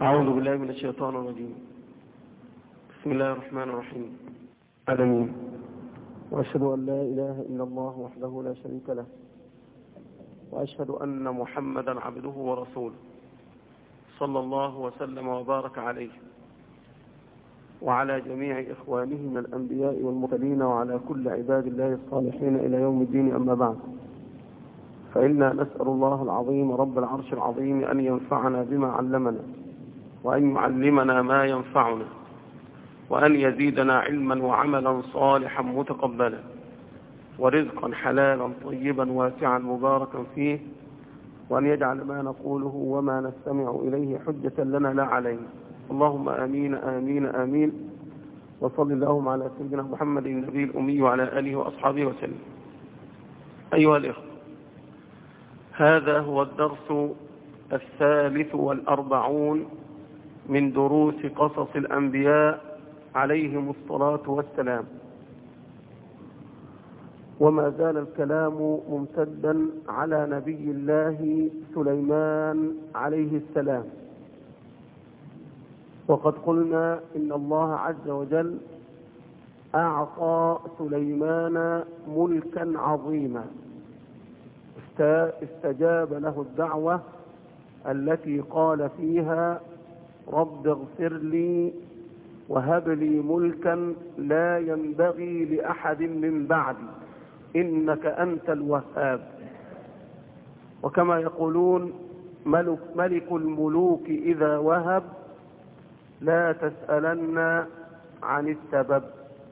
أعوذ بالله من الشيطان الرجيم بسم الله الرحمن الرحيم آمين وأشهد أن لا إله إلا الله وحده لا شريك له وأشهد أن محمدا عبده ورسوله صلى الله وسلم وبارك عليه وعلى جميع إخوانه من الأنبياء والمرسلين وعلى كل عباد الله الصالحين إلى يوم الدين أما بعد فإنا نسأل الله العظيم رب العرش العظيم أن ينفعنا بما علمنا وأن يعلمنا ما ينفعنا وأن يزيدنا علما وعملا صالحا متقبلا ورزقا حلالا طيبا واسعا مباركا فيه وأن يجعل ما نقوله وما نستمع إليه حجة لنا لا علينا اللهم آمين آمين آمين وصل اللهم على سيدنا محمد النبي الأمي وعلى آله وأصحابه وسلم أيها الإخوة هذا هو الدرس الثالث والأربعون من دروس قصص الأنبياء عليهم الصلاة والسلام وما زال الكلام ممتدا على نبي الله سليمان عليه السلام وقد قلنا إن الله عز وجل أعطى سليمان ملكا عظيما استجاب له الدعوة التي قال فيها رب اغفر لي وهب لي ملكا لا ينبغي لأحد من بعدي إنك أنت الوهاب وكما يقولون ملك, ملك الملوك إذا وهب لا تسألن عن السبب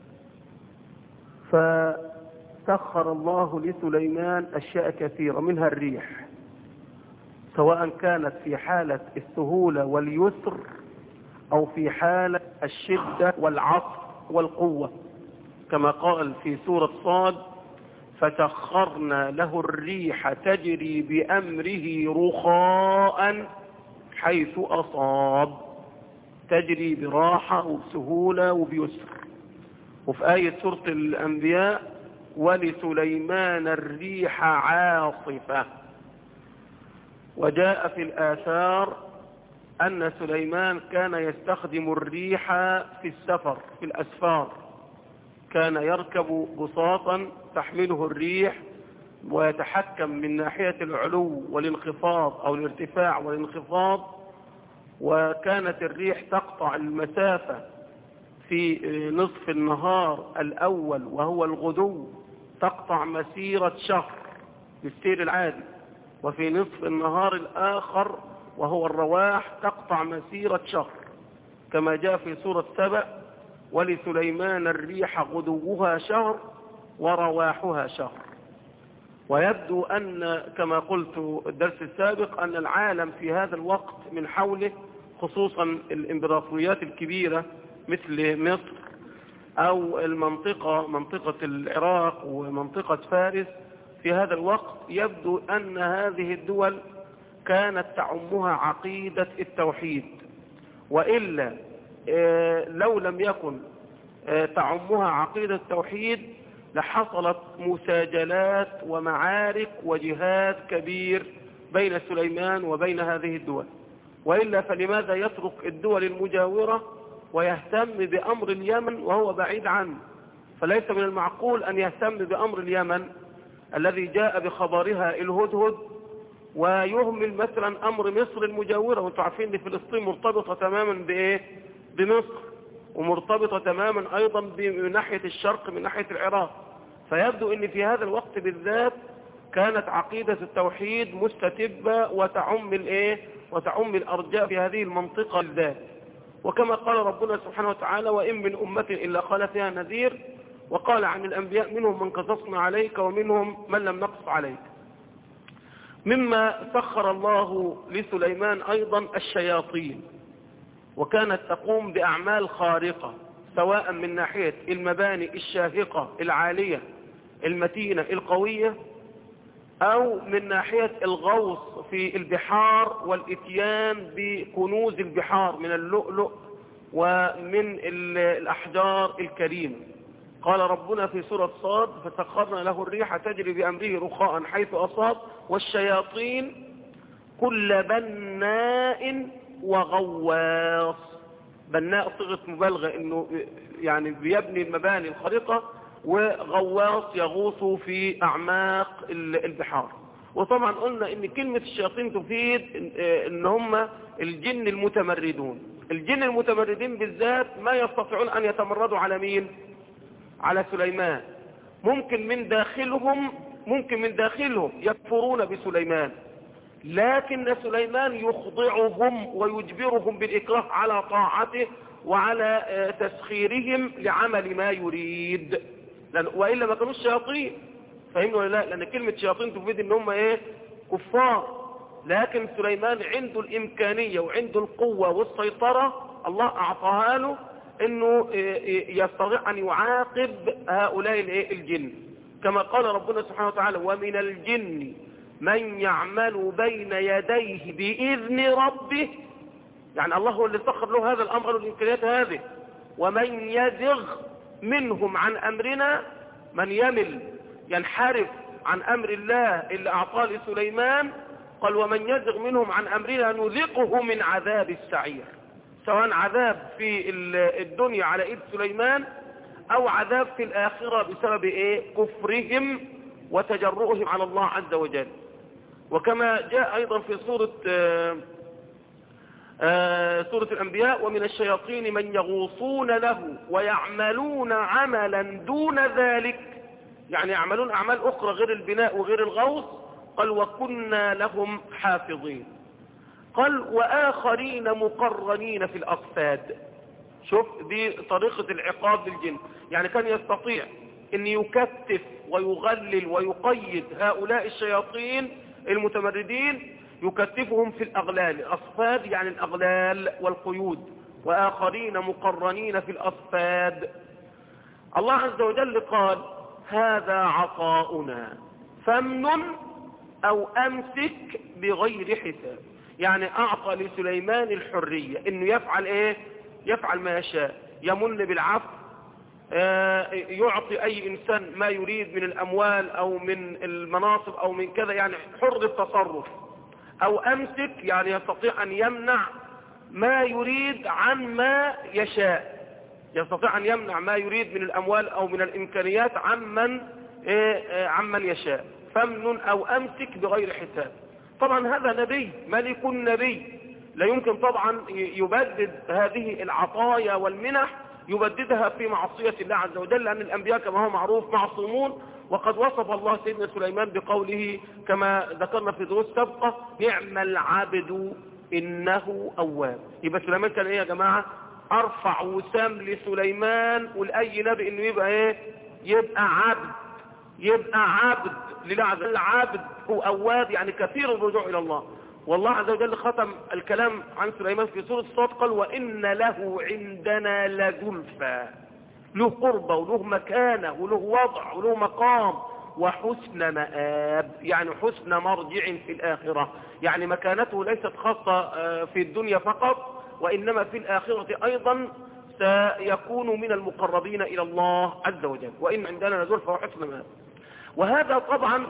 فسخر الله لسليمان أشياء كثيرة منها الريح سواء كانت في حالة السهولة واليسر أو في حالة الشدة والعصر والقوة كما قال في سورة صاد فسخرنا له الريح تجري بأمره رخاء حيث أصاب تجري براحة وبسهولة وبيسر وفي آية سورة الأنبياء ولسليمان الريح عاصفة وجاء في الآثار أن سليمان كان يستخدم الريح في السفر في الأسفار كان يركب بساطا تحمله الريح ويتحكم من ناحية العلو والانخفاض أو الارتفاع والانخفاض وكانت الريح تقطع المسافة في نصف النهار الأول وهو الغدو تقطع مسيرة شهر بالسير العادي وفي نصف النهار الآخر وهو الرواح تقطع مسيرة شهر كما جاء في سورة سبأ ولسليمان الريح غدوها شهر ورواحها شهر ويبدو أن كما قلت الدرس السابق أن العالم في هذا الوقت من حوله خصوصا الامبراطوريات الكبيرة مثل مصر أو المنطقة منطقة العراق ومنطقة فارس في هذا الوقت يبدو أن هذه الدول كانت تعمها عقيدة التوحيد وإلا لو لم يكن تعمها عقيدة التوحيد لحصلت مساجلات ومعارك وجهاد كبير بين سليمان وبين هذه الدول وإلا فلماذا يترك الدول المجاورة ويهتم بأمر اليمن وهو بعيد عنه فليس من المعقول أن يهتم بأمر اليمن الذي جاء بخبرها الهدهد ويهمل مثلا أمر مصر المجاورة وانتم عارفين ان فلسطين مرتبطة تماما بإيه بمصر ومرتبطة تماما أيضا من ناحية الشرق من ناحية العراق فيبدو ان في هذا الوقت بالذات كانت عقيدة التوحيد مستتبة وتعم الايه وتعم الارجاء في هذه المنطقة بالذات وكما قال ربنا سبحانه وتعالى وإن من أمة إلا قال فيها نذير وقال عن الأنبياء منهم من قصصنا عليك ومنهم من لم نقص عليك مما سخر الله لسليمان أيضا الشياطين وكانت تقوم بأعمال خارقة سواء من ناحية المباني الشاهقة العالية المتينة القوية أو من ناحية الغوص في البحار والإتيان بكنوز البحار من اللؤلؤ ومن الأحجار الكريمة قال ربنا في سورة صاد فسخرنا له الريح تجري بأمره رخاء حيث أصاب والشياطين كل بناء وغواص بناء صيغة مبالغة انه يعني بيبني المباني الخريطة وغواص يغوص في اعماق البحار وطبعا قلنا ان كلمة الشياطين تفيد ان هم الجن المتمردون الجن المتمردين بالذات ما يستطيعون ان يتمردوا على مين على سليمان ممكن من داخلهم ممكن من داخلهم يكفرون بسليمان لكن سليمان يخضعهم ويجبرهم بالإكراه على طاعته وعلى تسخيرهم لعمل ما يريد وإلا ما كانوش شياطين فهمنا ولا لا لأن كلمة شياطين تفيد ان هم ايه كفار لكن سليمان عنده الإمكانية وعنده القوة والسيطرة الله أعطاها له انه يستطيع ان يعاقب هؤلاء الجن كما قال ربنا سبحانه وتعالى ومن الجن من يعمل بين يديه بإذن ربه يعني الله هو اللي سخر له هذا الأمر والإمكانيات هذه ومن يزغ منهم عن أمرنا من يمل ينحرف عن أمر الله اللي أعطاه لسليمان قال ومن يزغ منهم عن أمرنا نذقه من عذاب السعير سواء عذاب في الدنيا على ايد سليمان او عذاب في الاخرة بسبب ايه كفرهم وتجرؤهم على الله عز وجل وكما جاء ايضا في سورة آآ آآ سورة الانبياء ومن الشياطين من يغوصون له ويعملون عملا دون ذلك يعني يعملون اعمال اخرى غير البناء وغير الغوص قال وكنا لهم حافظين قال وآخرين مقرنين في الأصفاد شوف دي طريقة العقاب للجن يعني كان يستطيع ان يكتف ويغلل ويقيد هؤلاء الشياطين المتمردين يكتفهم في الأغلال الأصفاد يعني الأغلال والقيود وآخرين مقرنين في الأصفاد الله عز وجل قال هذا عطاؤنا فامنن أو أمسك بغير حساب يعني اعطى لسليمان الحرية انه يفعل ايه يفعل ما يشاء يمن بالعفو آه يعطي اي انسان ما يريد من الاموال او من المناصب او من كذا يعني حر التصرف او امسك يعني يستطيع ان يمنع ما يريد عن ما يشاء يستطيع ان يمنع ما يريد من الاموال او من الامكانيات عمن إيه عمن يشاء فمن او امسك بغير حساب طبعا هذا نبي ملك نبي لا يمكن طبعا يبدد هذه العطايا والمنح يبددها في معصية الله عز وجل لأن الأنبياء كما هو معروف معصومون وقد وصف الله سيدنا سليمان بقوله كما ذكرنا في دروس سابقة نعم العبد إنه أواب يبقى سليمان كان إيه يا جماعة أرفع وسام لسليمان ولأي نبي إنه يبقى إيه يبقى عبد يبقى عبد لله عز وجل عبد هو أواب يعني كثير الرجوع إلى الله والله عز وجل ختم الكلام عن سليمان في سورة الصوت قال وإن له عندنا لزلفى له قربة وله مكانة وله وضع وله مقام وحسن مآب يعني حسن مرجع في الآخرة يعني مكانته ليست خاصة في الدنيا فقط وإنما في الآخرة أيضا سيكون من المقربين إلى الله عز وجل وإن عندنا لزلفى وحسن مآب وهذا طبعا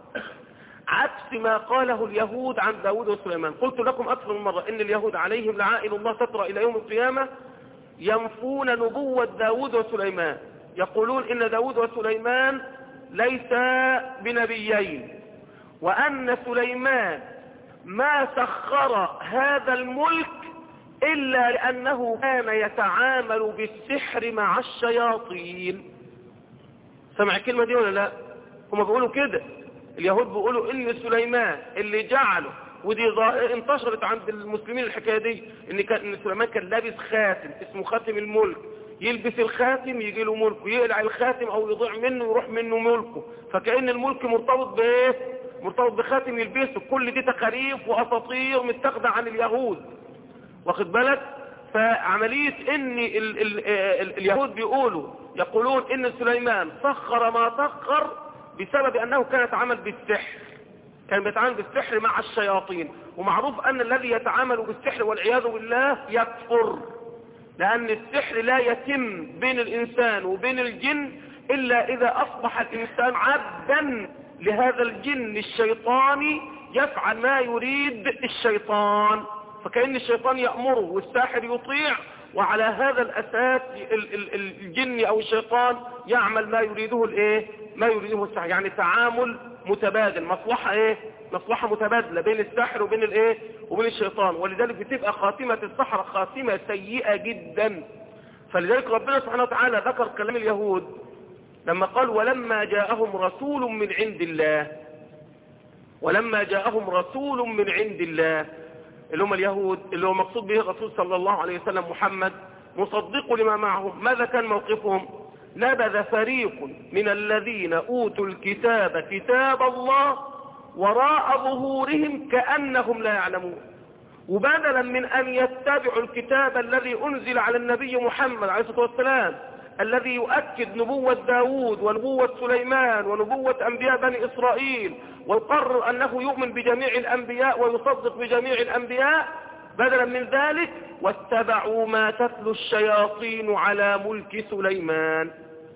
عكس ما قاله اليهود عن داود وسليمان قلت لكم أكثر من مرة إن اليهود عليهم لعائل الله تترى إلى يوم القيامة ينفون نبوة داود وسليمان يقولون إن داود وسليمان ليس بنبيين وأن سليمان ما سخر هذا الملك إلا لأنه كان يتعامل بالسحر مع الشياطين سمع الكلمة دي ولا لا هم بيقولوا كده اليهود بيقولوا ان سليمان اللي جعله ودي انتشرت عند المسلمين الحكايه دي ان كان ان سليمان كان لابس خاتم اسمه خاتم الملك يلبس الخاتم يجي له ملكه يقلع الخاتم او يضيع منه يروح منه ملكه فكأن الملك مرتبط بايه مرتبط بخاتم يلبسه كل دي تخاريف واساطير متاخده عن اليهود واخد بالك فعملية ان ال ال ال اليهود بيقولوا يقولون ان سليمان سخر ما سخر بسبب انه كان يتعامل بالسحر كان بيتعامل بالسحر مع الشياطين ومعروف ان الذي يتعامل بالسحر والعياذ بالله يكفر لان السحر لا يتم بين الانسان وبين الجن الا اذا اصبح الانسان عبدا لهذا الجن الشيطاني يفعل ما يريد الشيطان فكأن الشيطان يأمره والساحر يطيع وعلى هذا الأساس ال- ال- ال- الجن أو الشيطان يعمل ما يريده الايه ما يريده الساحر يعني تعامل متبادل مصلحة ايه مصلحة متبادلة بين الساحر وبين الايه وبين الشيطان ولذلك بتبقى خاتمة السحرة خاتمة سيئة جدا فلذلك ربنا سبحانه وتعالى ذكر كلام اليهود لما قال ولما جاءهم رسول من عند الله ولما جاءهم رسول من عند الله اللي هم اليهود اللي هو مقصود به الرسول صلى الله عليه وسلم محمد مصدق لما معهم ماذا كان موقفهم نبذ فريق من الذين أوتوا الكتاب كتاب الله وراء ظهورهم كأنهم لا يعلمون وبدلا من أن يتبعوا الكتاب الذي أنزل على النبي محمد عليه الصلاة والسلام الذي يؤكد نبوة داود ونبوة سليمان ونبوة أنبياء بني إسرائيل ويقرر أنه يؤمن بجميع الأنبياء ويصدق بجميع الأنبياء بدلا من ذلك واتبعوا ما تتلو الشياطين على ملك سليمان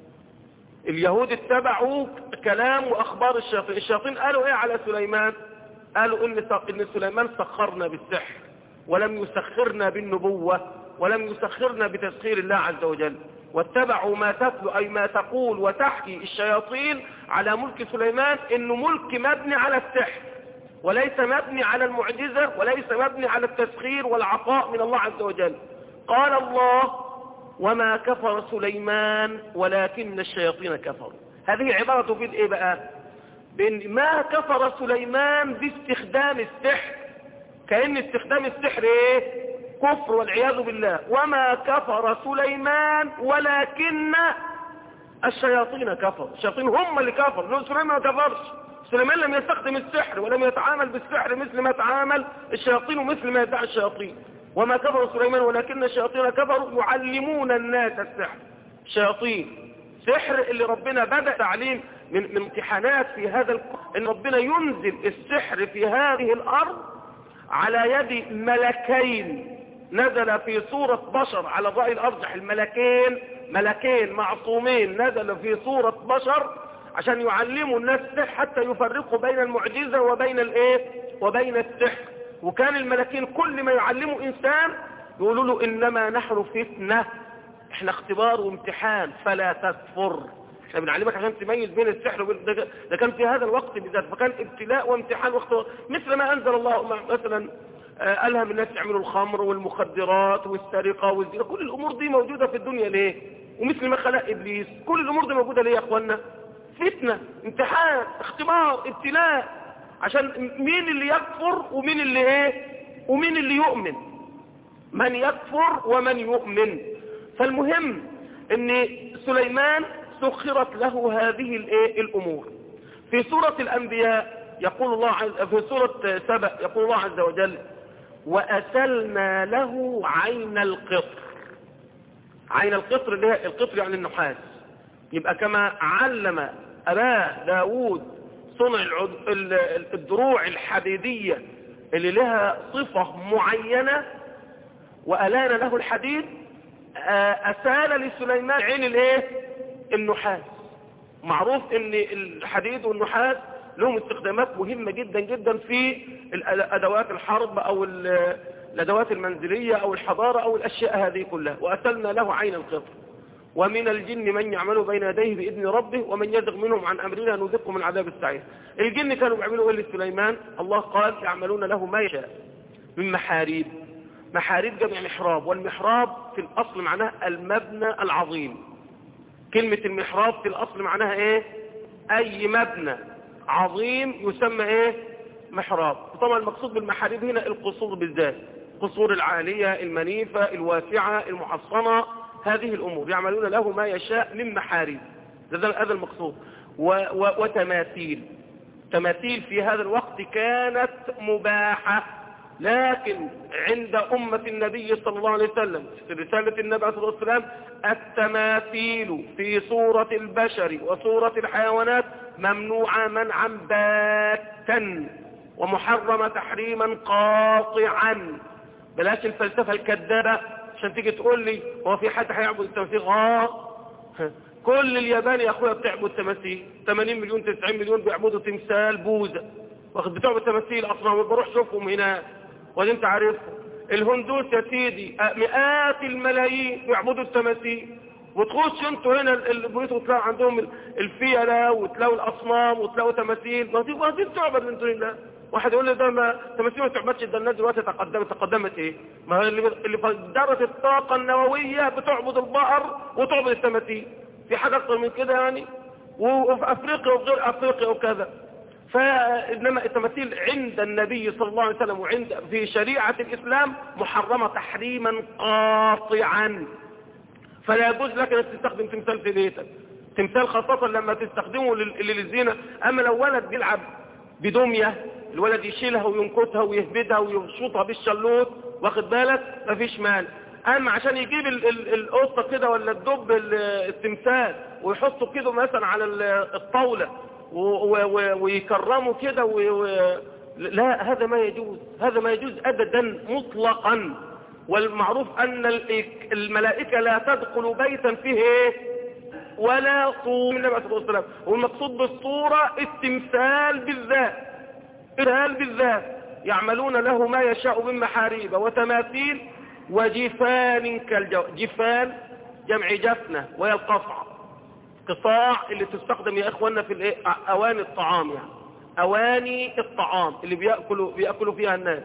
اليهود اتبعوا كلام وأخبار الشياطين الشياطين قالوا إيه على سليمان قالوا إن, إن سليمان سخرنا بالسحر ولم يسخرنا بالنبوة ولم يسخرنا بتسخير الله عز وجل واتبعوا ما تتلو أي ما تقول وتحكي الشياطين على ملك سليمان إنه ملك مبني على السحر وليس مبني على المعجزة وليس مبني على التسخير والعطاء من الله عز وجل قال الله وما كفر سليمان ولكن الشياطين كفروا هذه عبارة في ايه بقى بان ما كفر سليمان باستخدام السحر كأن استخدام السحر ايه كفر والعياذ بالله وما كفر سليمان ولكن الشياطين كفروا الشياطين هم اللي كفروا لأن سليمان ما كفرش سليمان لم يستخدم السحر ولم يتعامل بالسحر مثل ما تعامل الشياطين ومثل ما يدعي الشياطين وما كفر سليمان ولكن الشياطين كفروا يعلمون الناس السحر شياطين سحر اللي ربنا بدأ تعليم من من امتحانات في هذا الكون ان ربنا ينزل السحر في هذه الارض على يد ملكين نزل في صورة بشر على الرأي الأرجح الملكين ملكين معصومين نزل في صورة بشر عشان يعلموا الناس السحر حتى يفرقوا بين المعجزة وبين الايه وبين السحر وكان الملكين كل ما يعلموا انسان يقولوا له انما نحن فتنة احنا اختبار وامتحان فلا تكفر احنا بنعلمك عشان تميز بين السحر وبين ده, ده كان في هذا الوقت بالذات فكان ابتلاء وامتحان واختبار مثل ما انزل الله مثلا آه ألهم الناس يعملوا الخمر والمخدرات والسرقة والزنا كل الأمور دي موجودة في الدنيا ليه ومثل ما خلق إبليس كل الأمور دي موجودة ليه يا أخوانا فتنة امتحان اختبار ابتلاء عشان مين اللي يكفر ومين اللي ايه ومين اللي يؤمن من يكفر ومن يؤمن فالمهم ان سليمان سخرت له هذه الايه الامور في سورة الانبياء يقول الله عز في سورة سبأ يقول الله عز وجل وأسلنا له عين القطر عين القطر اللي هي القطر يعني النحاس يبقى كما علم أباه داود صنع الدروع الحديدية اللي لها صفة معينة وألان له الحديد أسال لسليمان عين الايه النحاس معروف ان الحديد والنحاس لهم استخدامات مهمة جدا جدا في أدوات الحرب أو الأدوات المنزلية أو الحضارة أو الأشياء هذه كلها وأسلنا له عين القطر ومن الجن من يعمل بين يديه بإذن ربه ومن يزغ منهم عن أمرنا نذقه من عذاب السعير الجن كانوا بيعملوا إيه لسليمان الله قال يعملون له ما يشاء من محاريب محاريب جمع محراب والمحراب في الأصل معناه المبنى العظيم كلمة المحراب في الأصل معناها إيه أي مبنى عظيم يسمى إيه محراب طبعا المقصود بالمحاريب هنا القصور بالذات قصور العالية المنيفة الواسعة المحصنة هذه الأمور يعملون له ما يشاء من محاريب هذا المقصود و و وتماثيل تماثيل في هذا الوقت كانت مباحة لكن عند أمة النبي صلى الله عليه وسلم في رسالة النبي صلى الله عليه وسلم التماثيل في صورة البشر وصورة الحيوانات ممنوعة منعا باتا ومحرمة تحريما قاطعا بلاش الفلسفة الكذابة عشان تيجي تقول لي هو في حد هيعبد التماثيل اه كل اليابان يا اخويا بتعبد تماثيل 80 مليون 90 مليون بيعبدوا تمثال بوذا واخد بتوع التماثيل اصلا بروح اشوفهم هنا ولا انت عارفهم الهندوس يا سيدي مئات الملايين يعبدوا التماثيل وتخش انتوا هنا البيوت وتلاقوا عندهم الفيلة وتلاقوا الاصنام وتلاقوا تماثيل ما دي ما دي بتعبد من دون الله واحد يقول لي ده ما تماثيل ما تعبدش ده الناس دلوقتي تقدمت تقدمت ايه ما هي اللي اللي فجرت الطاقه النوويه بتعبد البقر وتعبد التماثيل في حاجه اكتر من كده يعني وفي افريقيا وغير افريقيا وكذا فإنما التماثيل عند النبي صلى الله عليه وسلم وعند في شريعة الإسلام محرمة تحريما قاطعا فلا يجوز لك أن تستخدم تمثال في بيتك تمثال خاصة لما تستخدمه للزينة أما لو ولد بيلعب بدمية الولد يشيلها وينكتها ويهبدها ويشوطها بالشلوت واخد بالك مفيش مال اما عشان يجيب القطة كده ولا الدب التمثال ويحطه كده مثلا على الطاولة ويكرمه كده لا هذا ما يجوز هذا ما يجوز ابدا مطلقا والمعروف ان الملائكة لا تدخل بيتا فيه ايه ولا صور النبي عليه الصلاه والسلام والمقصود بالصورة التمثال بالذات التمثال بالذات يعملون له ما يشاء من محاريب وتماثيل وجفان كالجو جفان جمع جفنة وهي القصعة قصاع اللي تستخدم يا اخوانا في الايه اواني الطعام يعني اواني الطعام اللي بياكلوا بياكلوا فيها الناس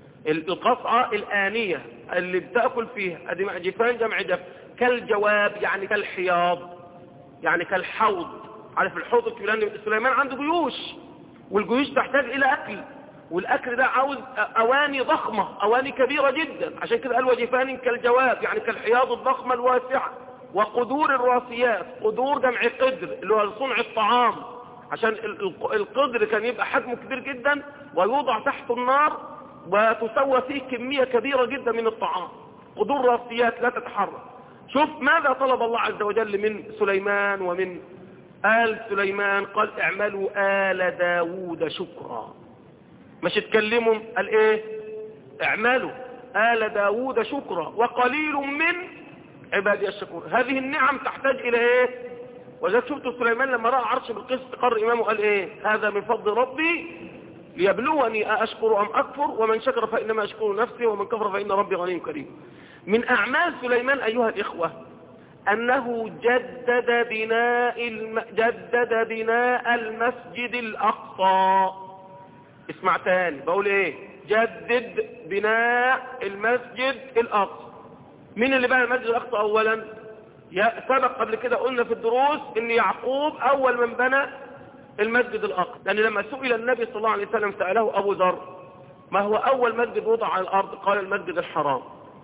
القصعة الآنية اللي بتاكل فيها ادي جفان جمع جف كالجواب يعني كالحياض يعني كالحوض عارف الحوض الكبير لان سليمان عنده جيوش والجيوش تحتاج الى اكل والاكل ده عاوز اواني ضخمة اواني كبيرة جدا عشان كده قال وجفان كالجواب يعني كالحياض الضخمة الواسعة وقدور الراسيات قدور جمع قدر اللي هو صنع الطعام عشان القدر كان يبقى حجمه كبير جدا ويوضع تحت النار وتسوى فيه كمية كبيرة جدا من الطعام قدور راسيات لا تتحرك شوف ماذا طلب الله عز وجل من سليمان ومن آل سليمان قال اعملوا آل داود شكرا مش اتكلموا قال ايه اعملوا آل داود شكرا وقليل من عبادي الشكور هذه النعم تحتاج الى ايه وذلك شفت سليمان لما رأى عرش بالقسط قرر امامه قال ايه هذا من فضل ربي ليبلوني أشكر أم أكفر ومن شكر فإنما أشكر نفسي ومن كفر فإن ربي غني كريم من أعمال سليمان أيها الإخوة أنه جدد بناء الم... جدد بناء المسجد الأقصى اسمع تاني بقول ايه جدد بناء المسجد الأقصى مين اللي بنى المسجد الأقصى أولا سبق قبل كده قلنا في الدروس ان يعقوب أول من بنى المسجد الأقصى لأن لما سئل النبي صلى الله عليه وسلم سأله أبو ذر ما هو أول مسجد وضع على الأرض قال المسجد الحرام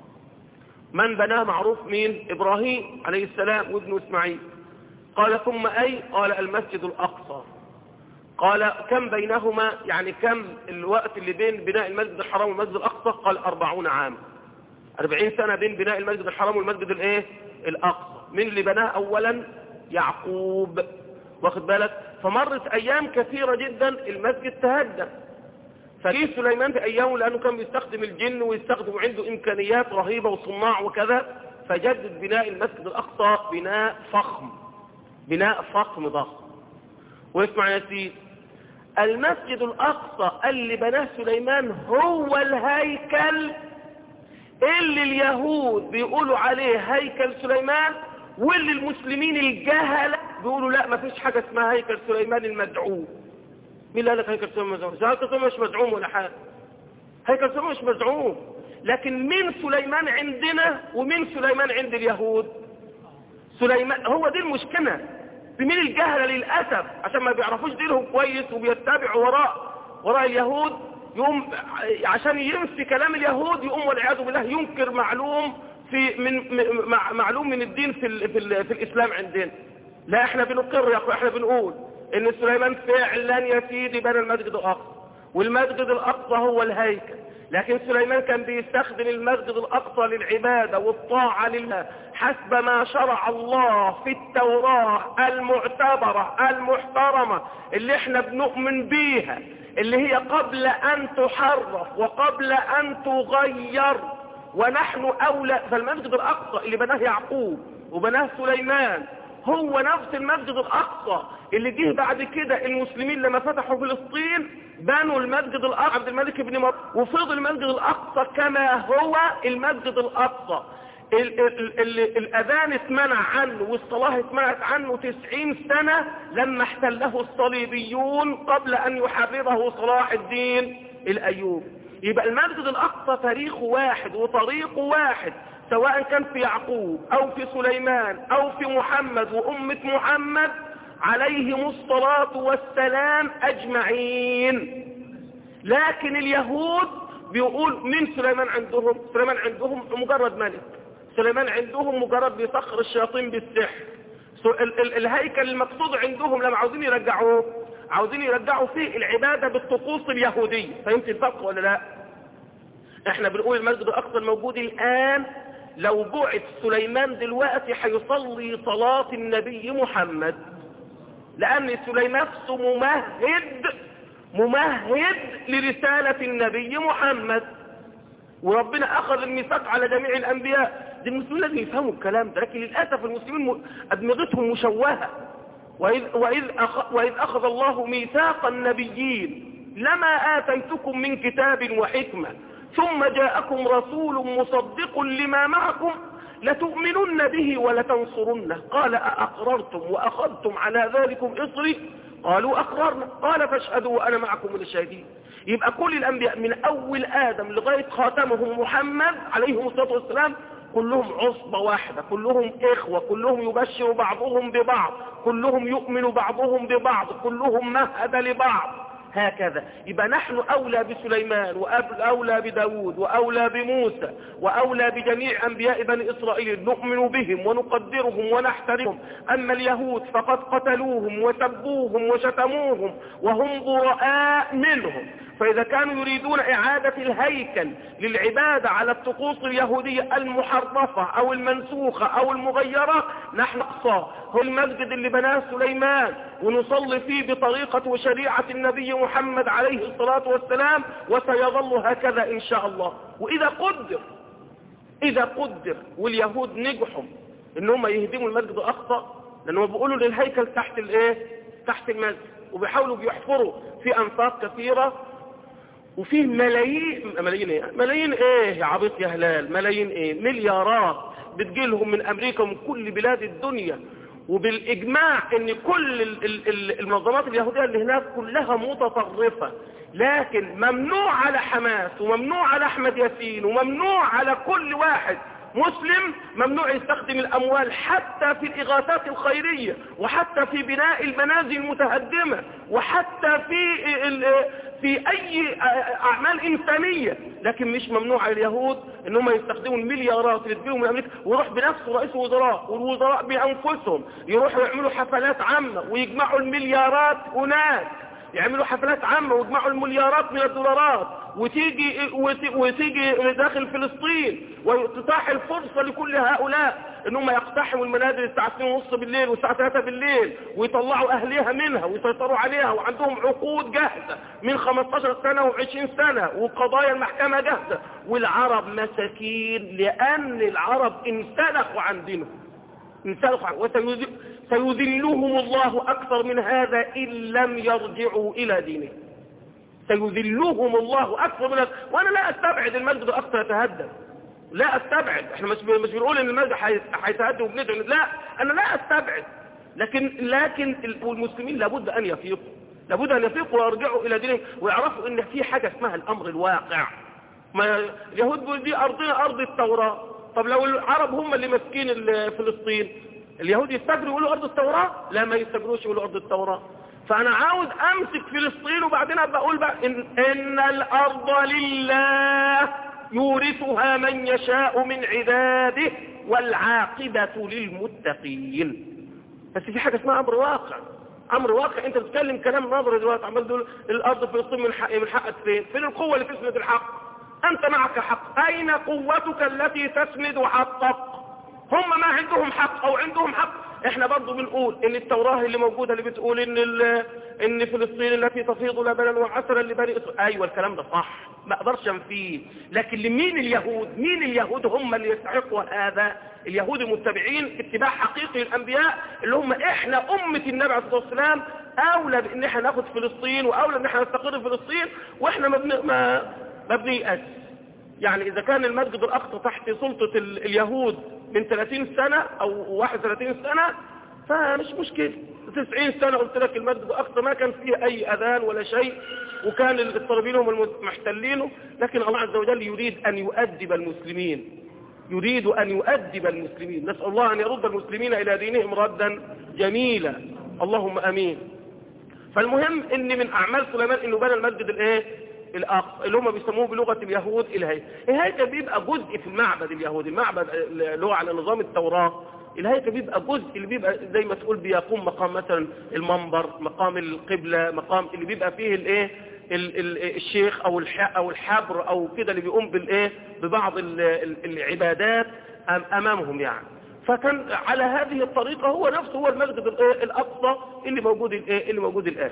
من بناه معروف مين إبراهيم عليه السلام وابن إسماعيل قال ثم أي قال المسجد الأقصى قال كم بينهما يعني كم الوقت اللي بين بناء المسجد الحرام والمسجد الأقصى قال أربعون عام أربعين سنة بين بناء المسجد الحرام والمسجد الإيه الأقصى من اللي بناه أولا يعقوب واخد بالك فمرت أيام كثيرة جدا المسجد تهدم فجيه سليمان في أيامه لأنه كان بيستخدم الجن ويستخدم عنده إمكانيات رهيبة وصناع وكذا فجدد بناء المسجد الأقصى بناء فخم بناء فخم ضخم واسمع يا سيدي المسجد الأقصى اللي بناه سليمان هو الهيكل اللي اليهود بيقولوا عليه هيكل سليمان واللي المسلمين الجهلة بيقولوا لا ما فيش حاجة اسمها هيكل سليمان المدعوم مين اللي قال لك هيكل سليمان مزعوم هيكل سليمان مش مزعوم ولا حاجة هيكل سليمان مش مزعوم لكن من سليمان عندنا ومن سليمان عند اليهود سليمان هو دي المشكلة بمين الجهلة للأسف عشان ما بيعرفوش دينهم كويس وبيتبعوا وراء وراء اليهود يقوم عشان ينفي كلام اليهود يقوم والعياذ بالله ينكر معلوم في من معلوم من الدين في ال في, ال في الإسلام عندنا لا احنا بنقر يا اخوة احنا بنقول ان سليمان فعلا يا سيدي بنى المسجد الاقصى والمسجد الاقصى هو الهيكل لكن سليمان كان بيستخدم المسجد الاقصى للعبادة والطاعة لله حسب ما شرع الله في التوراة المعتبرة المحترمة اللي احنا بنؤمن بيها اللي هي قبل ان تحرف وقبل ان تغير ونحن اولى فالمسجد الاقصى اللي بناه يعقوب وبناه سليمان هو نفس المسجد الأقصى اللي جه بعد كده المسلمين لما فتحوا فلسطين بنوا المسجد الأقصى عبد الملك بن مروان وفضل المسجد الأقصى كما هو المسجد الأقصى ال ال ال الأذان اتمنع عنه والصلاة اتمنعت عنه تسعين سنة لما احتله الصليبيون قبل أن يحرره صلاح الدين الأيوبي يبقى المسجد الأقصى تاريخه واحد وطريقه واحد سواء كان في يعقوب أو في سليمان أو في محمد وأمة محمد عليهم الصلاة والسلام أجمعين لكن اليهود بيقول من سليمان عندهم سليمان عندهم مجرد ملك سليمان عندهم مجرد بيسخر الشياطين بالسحر ال ال الهيكل المقصود عندهم لما عاوزين يرجعوه عاوزين يرجعوا فيه العبادة بالطقوس اليهودية فهمت الفرق ولا لا احنا بنقول المسجد الاقصى الموجود الان لو بعث سليمان دلوقتي هيصلي صلاة النبي محمد لان سليمان نفسه ممهد ممهد لرسالة النبي محمد وربنا اخذ الميثاق على جميع الانبياء دي المسلمين لازم يفهموا الكلام ده لكن للاسف المسلمين ادمغتهم مشوهه وإذ, وإذ, أخ وإذ أخذ الله ميثاق النبيين لما آتيتكم من كتاب وحكمة ثم جاءكم رسول مصدق لما معكم لتؤمنن به ولتنصرنه قال أأقررتم وأخذتم على ذلكم إصري قالوا أقررنا قال فاشهدوا وأنا معكم من الشهيدين يبقى كل الأنبياء من أول آدم لغاية خاتمهم محمد عليه الصلاة والسلام كلهم عصبة واحدة كلهم إخوة كلهم يبشر بعضهم ببعض كلهم يؤمن بعضهم ببعض كلهم مهد لبعض هكذا يبقى نحن أولى بسليمان وأولى بداود وأولى بموسى وأولى بجميع أنبياء بني إسرائيل نؤمن بهم ونقدرهم ونحترمهم أما اليهود فقد قتلوهم وسبوهم وشتموهم وهم براء منهم فإذا كانوا يريدون إعادة الهيكل للعبادة على الطقوس اليهودية المحرفة أو المنسوخة أو المغيرة نحن أقصى هو المسجد اللي بناه سليمان ونصلي فيه بطريقة وشريعة النبي محمد عليه الصلاة والسلام وسيظل هكذا إن شاء الله وإذا قدر إذا قدر واليهود نجحوا إن هم يهدموا المسجد الأقصى لأنهم بيقولوا للهيكل تحت الإيه تحت المسجد وبيحاولوا بيحفروا في أنفاق كثيرة وفيه ملايين ملايين ايه ملايين ايه يا عبيط يا هلال ملايين ايه مليارات بتجيلهم من امريكا ومن كل بلاد الدنيا وبالاجماع ان كل المنظمات اليهودية اللي هناك كلها متطرفة لكن ممنوع على حماس وممنوع على احمد ياسين وممنوع على كل واحد مسلم ممنوع يستخدم الأموال حتى في الإغاثات الخيرية وحتى في بناء المنازل المتهدمة وحتى في في أي أعمال إنسانية لكن مش ممنوع على اليهود إن هم يستخدموا المليارات اللي تجيهم من أمريكا ويروح بنفسه رئيس الوزراء والوزراء بأنفسهم يروحوا يعملوا حفلات عامة ويجمعوا المليارات هناك يعملوا حفلات عامة ويجمعوا المليارات من الدولارات وتيجي وتيجي داخل فلسطين وتتاح الفرصة لكل هؤلاء ان هم يقتحموا المنازل الساعة 2 ونص بالليل والساعة 3 بالليل ويطلعوا اهليها منها ويسيطروا عليها وعندهم عقود جاهزة من 15 سنة و20 سنة وقضايا المحكمة جاهزة والعرب مساكين لان العرب انسلخوا عن دينهم انسلخوا سيذلهم الله أكثر من هذا إن لم يرجعوا إلى دينهم سيذلهم الله أكثر من هذا وأنا لا أستبعد المسجد الأقصى يتهدم لا أستبعد احنا مش مش بنقول ان المسجد هيتهدم وبندعو لا أنا لا أستبعد لكن لكن المسلمين لابد أن يفيقوا لابد أن يفيقوا ويرجعوا إلى دينهم ويعرفوا ان في حاجة اسمها الأمر الواقع ما اليهود بيقول دي أرضنا أرض التوراة طب لو العرب هم اللي ماسكين فلسطين اليهود يستجروا يقولوا أرض التوراة لا ما يستجروش يقولوا أرض التوراة فأنا عاوز أمسك فلسطين وبعدين أبقى أقول بقى إن, إن الأرض لله يورثها من يشاء من عباده والعاقبة للمتقين بس في حاجة اسمها أمر واقع أمر واقع أنت بتتكلم كلام نظري دلوقتي عمال تقول الأرض فلسطين من حق من حقك فين فين القوة اللي تسند الحق أنت معك حق أين قوتك التي تسند حقك هم ما عندهم حق او عندهم حق احنا برضو بنقول ان التوراة اللي موجودة اللي بتقول ان ال- ان فلسطين التي تفيض لبنا وعسلا لبني إسرائيل ايوه الكلام ده صح ما اقدرش انفيه لكن لمين اليهود مين اليهود هم اللي يستحقوا هذا اليهود المتبعين اتباع حقيقي للانبياء اللي هم احنا امة النبي عليه الصلاة والسلام اولى بان احنا ناخد فلسطين واولى ان احنا نستقر في فلسطين واحنا ما بن- ما ما بنيأس يعني إذا كان المسجد الأقصى تحت سلطة ال- اليهود من 30 سنة أو 31 سنة فمش مشكلة 90 سنة قلت لك المسجد الأقصى ما كان فيه أي أذان ولا شيء وكان الطالبين هم المحتلينه لكن الله عز وجل يريد أن يؤدب المسلمين يريد أن يؤدب المسلمين نسأل الله أن يرد المسلمين إلى دينهم ردا جميلا اللهم أمين فالمهم ان من اعمال سليمان انه بنى المسجد الايه الاقصى اللي هم بيسموه بلغه اليهود الهيكل الهيكل بيبقى جزء في المعبد اليهودي المعبد اللي هو على نظام التوراه الهيكل بيبقى جزء اللي بيبقى زي ما تقول بيقوم مقام مثلا المنبر مقام القبله مقام اللي بيبقى فيه الايه ال- ال- الشيخ او الح او الحبر او كده اللي بيقوم بالايه ببعض ال- ال- العبادات أم- امامهم يعني فكان على هذه الطريقة هو نفسه هو المسجد الإيه؟ الأقصى اللي موجود الإيه؟ اللي موجود الآن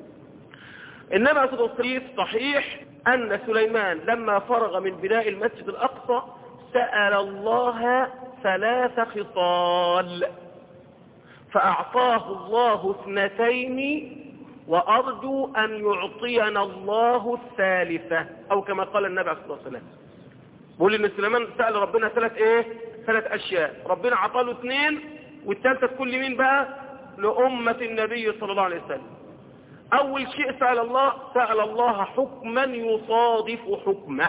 إنما أسد الصريف صحيح أن سليمان لما فرغ من بناء المسجد الأقصى سأل الله ثلاث خصال فأعطاه الله اثنتين وأرجو أن يعطينا الله الثالثة أو كما قال النبي عليه الصلاة والسلام بقول ان سليمان سأل ربنا ثلاث ايه ثلاث اشياء ربنا عطاله اثنين والثالثة تكون لمين بقى لأمة النبي صلى الله عليه وسلم اول شيء سأل الله سأل الله حكما يصادف حكمه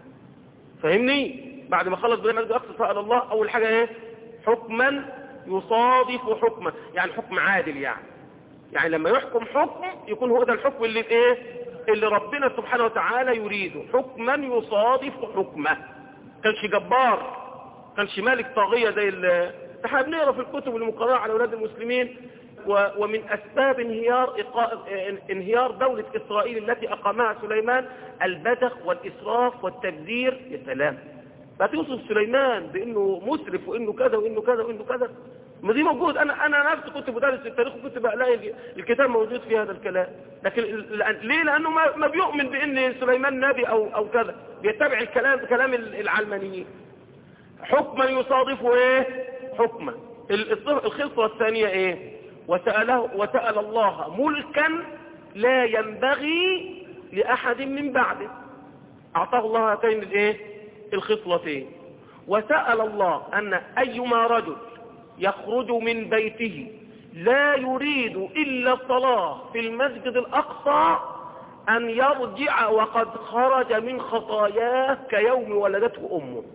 فاهمني بعد ما خلص بناء المسجد الاقصى سأل الله اول حاجة ايه حكما يصادف حكمه يعني حكم عادل يعني يعني لما يحكم حكم يكون هو ده الحكم اللي ايه اللي ربنا سبحانه وتعالى يريده حكما يصادف حكمه كانش جبار كانش مالك طاغية زي ال احنا بنقرا في الكتب المقررة على اولاد المسلمين و- ومن اسباب انهيار إقا- انهيار دولة اسرائيل التي اقامها سليمان البذخ والاسراف والتبذير يا سلام فتوصف سليمان بانه مسرف وانه كذا وانه كذا وانه كذا ما دي موجود انا انا نفسي كنت بدرس التاريخ وكنت بلاقي ال- الكتاب موجود في هذا الكلام لكن ال- لأن- ليه لانه ما ما بيؤمن بان سليمان نبي او او كذا بيتبع الكلام كلام ال- العلمانيين حكما يصادفه ايه حكما ال- الصف- الخصلة الثانية ايه وسأله وسأل الله ملكا لا ينبغي لأحد من بعده أعطاه الله هاتين الايه الخصلتين وسأل الله أن أيما رجل يخرج من بيته لا يريد إلا الصلاة في المسجد الأقصى أن يرجع وقد خرج من خطاياه كيوم ولدته أمه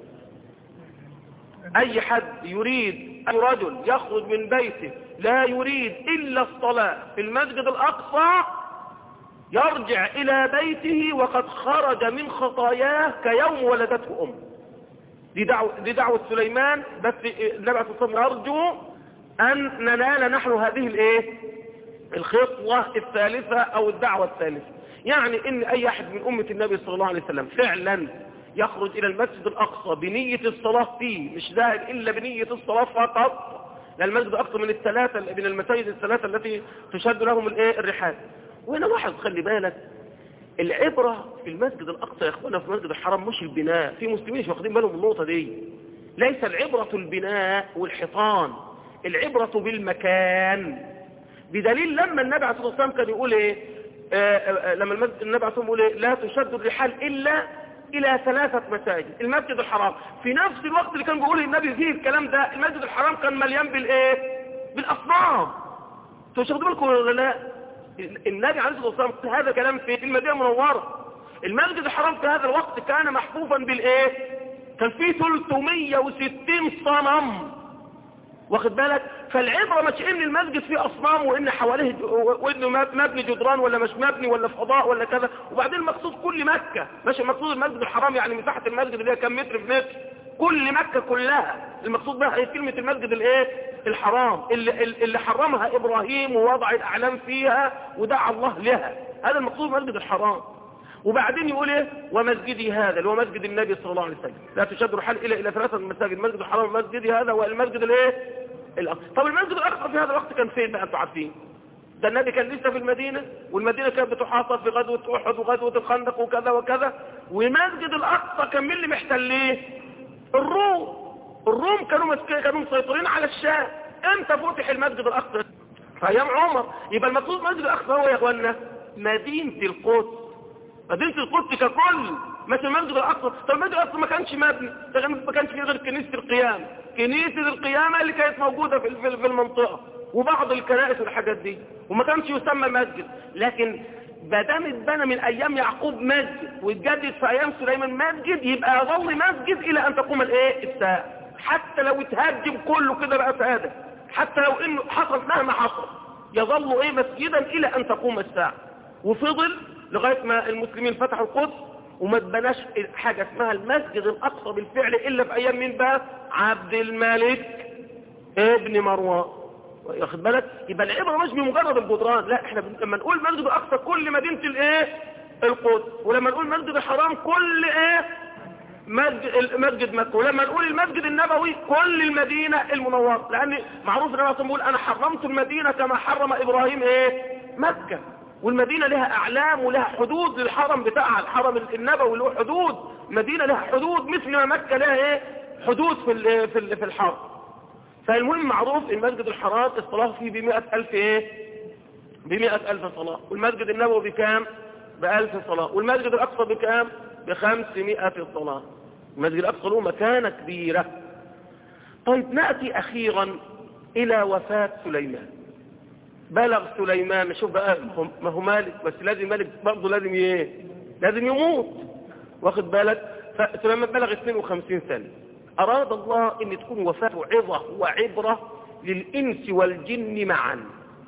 أي حد يريد أي رجل يخرج من بيته لا يريد إلا الصلاة في المسجد الأقصى يرجع إلى بيته وقد خرج من خطاياه كيوم ولدته أمه دي دعوة, دي دعوة سليمان بس النبي عليه الصلاة والسلام يرجو أن ننال نحن هذه الايه الخطوة الثالثة أو الدعوة الثالثة يعني إن أي أحد من أمة النبي صلى الله عليه وسلم فعلا يخرج إلى المسجد الأقصى بنية الصلاة فيه مش ذاهب إلا بنية الصلاة فقط لأن المسجد الأقصى من الثلاثة من المساجد الثلاثة التي تشد لهم الايه الرحال وهنا واحد خلي بالك العبرة في المسجد الأقصى يا أخوانا في المسجد الحرام مش البناء في مسلمين مش واخدين بالهم من النقطة دي ليس العبرة البناء والحيطان العبرة بالمكان بدليل لما النبي عليه الصلاة والسلام كان يقول ايه آه آه لما المسجد النبي عليه الصلاة والسلام يقول ايه لا تشد الرحال إلا إلى ثلاثة مساجد المسجد الحرام في نفس الوقت اللي كان بيقول النبي فيه الكلام ده المسجد الحرام كان مليان بالإيه بالأصنام انتوا مش واخدين بالكم ولا لا النبي عليه الصلاة والسلام هذا كلام في المدينة المنورة المسجد الحرام في هذا الوقت كان محفوفا بالإيه كان فيه 360 صنم واخد بالك فالعبرة مش ان المسجد فيه اصنام وان حواليه وانه مبني جدران ولا مش مبني ولا في فضاء ولا كذا وبعدين المقصود كل مكة مش المقصود المسجد الحرام يعني مساحة المسجد اللي هي كم متر في متر كل مكة كلها المقصود بها هي كلمة المسجد الايه الحرام اللي, اللي حرمها ابراهيم ووضع الاعلام فيها ودعا الله لها هذا المقصود المسجد الحرام وبعدين يقول ايه ومسجدي هذا اللي هو مسجد النبي صلى الله عليه وسلم لا تشد الرحال الى الى ثلاثه مساجد مسجد الحرام مسجدي هذا والمسجد الايه الأقصى طب المسجد الأقصى في هذا الوقت كان فين بقى انتوا عارفين ده النبي كان لسه في المدينة والمدينة كانت بتحاصر في غزوة أحد وغزوة الخندق وكذا وكذا ومسجد الأقصى كان مين اللي محتليه الروم الروم كانوا مسك... كانوا مسيطرين على الشام امتى فتح المسجد الأقصى في أيام عمر يبقى المقصود مسجد الأقصى هو يا اخوانا مدينة القدس مدينة القدس ككل مثل المسجد الأقصى طب المسجد الأقصى ما كانش مبني ده ما كانش فيه غير كنيسة القيامة كنيسة القيامة اللي كانت موجودة في في المنطقة وبعض الكنائس والحاجات دي وما كانش يسمى مسجد لكن بدام اتبنى من ايام يعقوب مسجد واتجدد في ايام سليمان مسجد يبقى يظل مسجد الى ان تقوم الايه الساعه حتى لو اتهدم كله كده بقى ساده حتى لو انه حصل مهما حصل يظل ايه مسجدا الى ان تقوم الساعه وفضل لغايه ما المسلمين فتحوا القدس وما اتبناش حاجه اسمها المسجد الاقصى بالفعل الا في ايام مين بقى عبد الملك ابن مروان واخد بالك يبقى العبره مش بمجرد الجدران لا احنا لما نقول مسجد الاقصى كل مدينه الايه القدس ولما نقول مسجد الحرام كل ايه مسجد مسجد مكه ولما نقول المسجد النبوي كل المدينه المنوره لان معروف ان الرسول بيقول انا حرمت المدينه كما حرم ابراهيم ايه مكه والمدينه لها اعلام ولها حدود للحرم بتاعها الحرم النبوي له حدود مدينه لها حدود مثل ما مكه لها ايه حدود في في في الحرم فالمهم معروف المسجد الحرام الصلاة فيه بمئة ألف ايه بمئة ألف صلاة والمسجد النبوي بكام بألف صلاة والمسجد الأقصى بكام بخمسمائة صلاة المسجد الأقصى له مكانة كبيرة طيب نأتي أخيرا إلى وفاة سليمان بلغ سليمان شوف بقى ما هو مالك بس لازم مالك برضه لازم ايه لازم يموت واخد بالك فسليمان بلغ 52 سنة أراد الله أن تكون وفاته عظة وعبرة للإنس والجن معا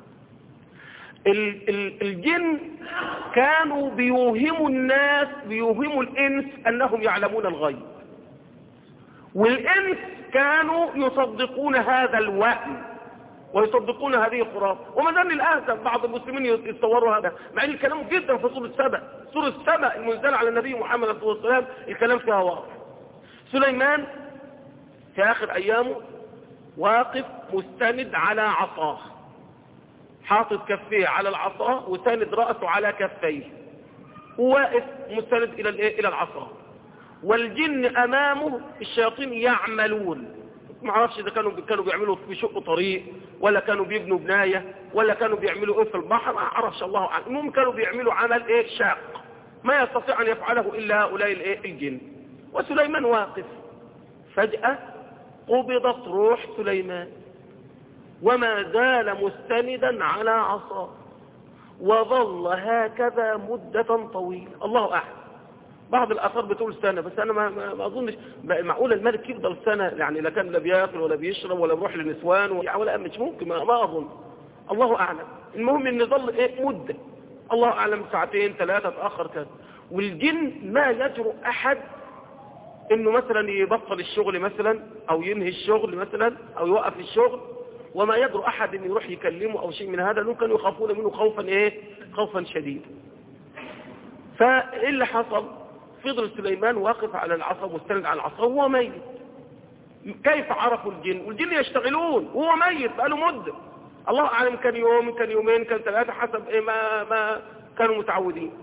الجن كانوا بيوهموا الناس بيوهموا الإنس أنهم يعلمون الغيب والإنس كانوا يصدقون هذا الوهم ويصدقون هذه الخرافة وما زال للأسف بعض المسلمين يتصوروا هذا مع ان الكلام جدا في سورة السبع سورة السبع المنزلة على النبي محمد صلى الله عليه وسلم الكلام فيها واضح سليمان في آخر أيامه واقف مستند على عصاه حاطط كفيه على العصا وساند رأسه على كفيه وواقف مستند إلى إلى العصا والجن أمامه الشياطين يعملون ما اعرفش اذا كانوا كانوا بيعملوا في شق طريق ولا كانوا بيبنوا بنايه ولا كانوا بيعملوا ايه في البحر ما اعرفش الله اعلم المهم كانوا بيعملوا عمل ايه شاق ما يستطيع ان يفعله الا هؤلاء الايه الجن وسليمان واقف فجأة قبضت روح سليمان وما زال مستندا على عصاه وظل هكذا مدة طويلة الله أعلم بعض الآثار بتقول سنة بس أنا ما, ما, ما أظنش معقول الملك يفضل سنة يعني لا كان لا بياكل ولا بيشرب ولا بيروح للنسوان ولا مش ممكن ما, ما أظن الله أعلم المهم إن ظل إيه مدة الله أعلم ساعتين ثلاثة تأخر كذا والجن ما يجرؤ أحد انه مثلا يبطل الشغل مثلا او ينهي الشغل مثلا او يوقف الشغل وما يجرؤ احد ان يروح يكلمه او شيء من هذا لانه كانوا يخافون منه خوفا ايه خوفا شديدا فايه اللي حصل فضل سليمان واقف على العصا مستند على العصا وهو ميت كيف عرفوا الجن والجن يشتغلون وهو ميت بقاله مدة الله اعلم كان يوم كان يومين كان ثلاثة حسب إيه ما, ما كانوا متعودين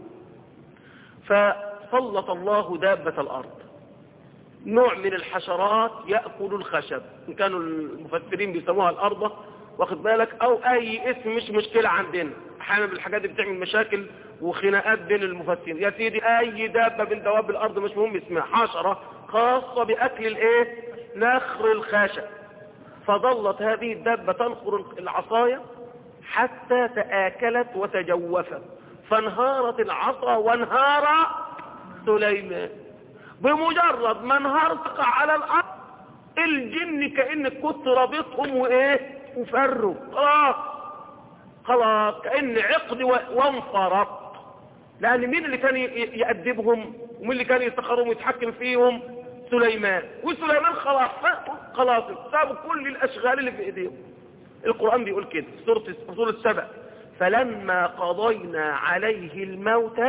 فسلط الله دابة الارض نوع من الحشرات يأكل الخشب إن كانوا المفسرين بيسموها الأرض واخد بالك أو أي اسم مش مشكلة عندنا أحيانا بالحاجات دي بتعمل مشاكل وخناقات بين المفسرين يا سيدي أي دابة من دواب الأرض مش مهم اسمها حشرة خاصة بأكل الإيه نخر الخشب فظلت هذه الدابة تنخر العصاية حتى تآكلت وتجوفت فانهارت العصا وانهار سليمان بمجرد ما انهار تقع على الارض الجن كأنك كنت رابطهم وايه وفروا خلاص خلاص كأن عقد وانفرط لان مين اللي كان يأدبهم ومين اللي كان يسخرهم ويتحكم فيهم سليمان وسليمان خلاص خلاص سابوا كل الاشغال اللي في ايديهم القرآن بيقول كده سورة سورة السبع فلما قضينا عليه الموت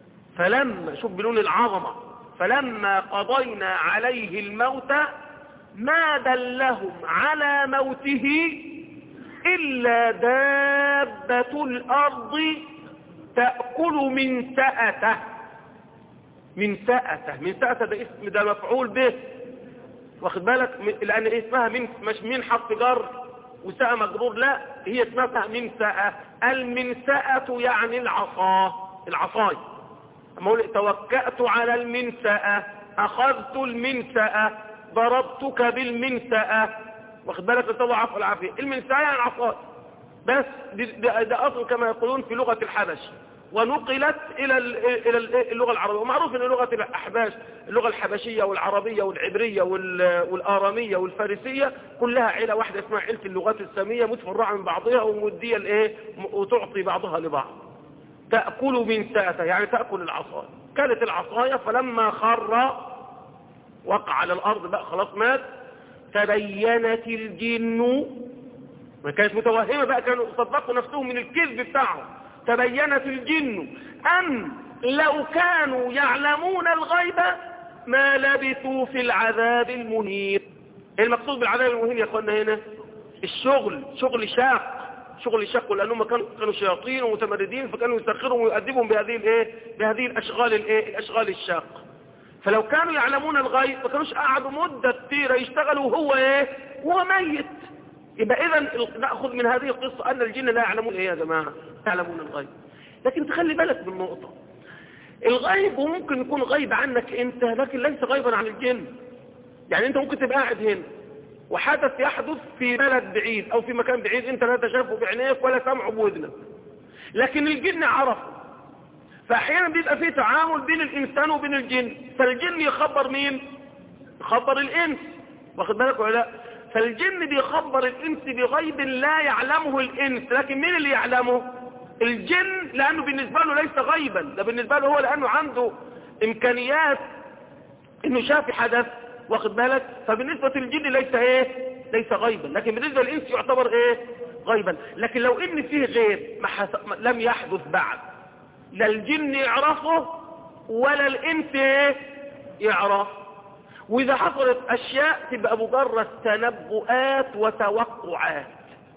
فلما شوف بلون العظمة فلما قضينا عليه الموت ما دلهم على موته إلا دابة الأرض تأكل من سأته من سأته من سأته ده اسم ده مفعول به واخد بالك لأن اسمها من مش من حرف جر وساء مجرور لا هي اسمها من ساء المنسأة يعني العصا العصاي أما أقول توكأت على المنسأة أخذت المنسأة ضربتك بالمنسأة واخد بالك تطلع عفو العافية المنسأة يعني العصاي بس ده, ده أصل كما يقولون في لغة الحبش ونقلت إلى إلى اللغة العربية ومعروف أن لغة الأحباش اللغة الحبشية والعربية والعبرية والآرامية والفارسية كلها عيلة واحدة اسمها عيلة اللغات السامية متفرعة من بعضها ومدية الإيه وتعطي بعضها لبعض تأكل من ساءته يعني تأكل العصاية كانت العصاية فلما خر وقع على الأرض بقى خلاص مات تبينت الجن ما كانت متوهمة بقى كانوا صدقوا نفسهم من الكذب بتاعهم تبينت الجن أن لو كانوا يعلمون الغيب ما لبثوا في العذاب المهين المقصود بالعذاب المهين يا اخوانا هنا الشغل شغل شاق شغل شاق لانهم كانوا كانوا شياطين ومتمردين فكانوا يسخرهم ويؤدبهم بهذه الايه بهذه الاشغال الايه الاشغال الشاقه فلو كانوا يعلمون الغيب ما كانوش قعدوا مده كثيره يشتغلوا وهو ايه وهو ميت يبقى اذا ناخذ من هذه القصه ان الجن لا يعلمون ايه يا جماعه يعلمون الغيب لكن تخلي بالك من نقطه الغيب ممكن يكون غيب عنك انت لكن ليس غيبا عن الجن يعني انت ممكن تبقى قاعد هنا وحدث يحدث في بلد بعيد او في مكان بعيد انت لا تشافه بعينيك ولا سمعه بودنك لكن الجن عرفه فاحيانا بيبقى في تعامل بين الانسان وبين الجن فالجن يخبر مين يخبر الانس واخد بالك ولا لا فالجن بيخبر الانس بغيب لا يعلمه الانس لكن مين اللي يعلمه الجن لانه بالنسبه له ليس غيبا ده بالنسبه له هو لانه عنده امكانيات انه شاف حدث واخد بالك فبالنسبة للجن ليس ايه ليس غيبا لكن بالنسبة للإنس يعتبر ايه غيبا لكن لو ان فيه غيب ما حس... لم يحدث بعد لا الجن يعرفه ولا الإنس ايه يعرف وإذا حصلت أشياء تبقى مجرد تنبؤات وتوقعات